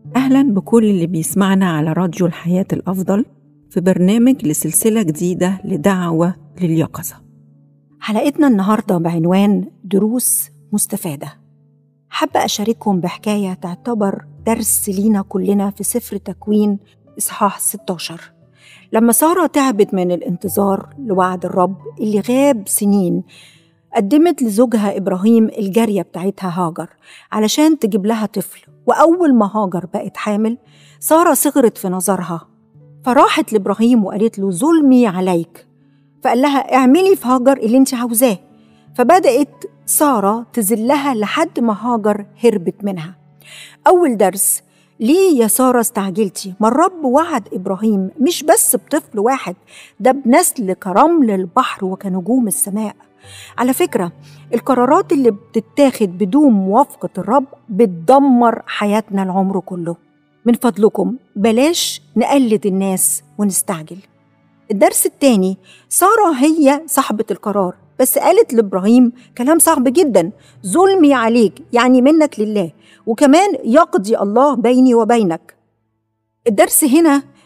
أهلا بكل اللي بيسمعنا على راديو الحياة الأفضل في برنامج لسلسلة جديدة لدعوة لليقظة حلقتنا النهاردة بعنوان دروس مستفادة حابة أشارككم بحكاية تعتبر درس لينا كلنا في سفر تكوين إصحاح 16 لما سارة تعبت من الانتظار لوعد الرب اللي غاب سنين قدمت لزوجها إبراهيم الجارية بتاعتها هاجر علشان تجيب لها طفل وأول ما هاجر بقت حامل سارة صغرت في نظرها فراحت لإبراهيم وقالت له ظلمي عليك فقال لها اعملي في هاجر اللي انت عاوزاه فبدأت سارة تذلها لحد ما هاجر هربت منها أول درس ليه يا سارة استعجلتي؟ ما الرب وعد إبراهيم مش بس بطفل واحد ده بنسل كرمل البحر وكنجوم السماء على فكرة القرارات اللي بتتاخد بدون موافقة الرب بتدمر حياتنا العمر كله من فضلكم بلاش نقلد الناس ونستعجل الدرس التاني سارة هي صاحبة القرار بس قالت لإبراهيم كلام صعب جدا ظلمي عليك يعني منك لله وكمان يقضي الله بيني وبينك الدرس هنا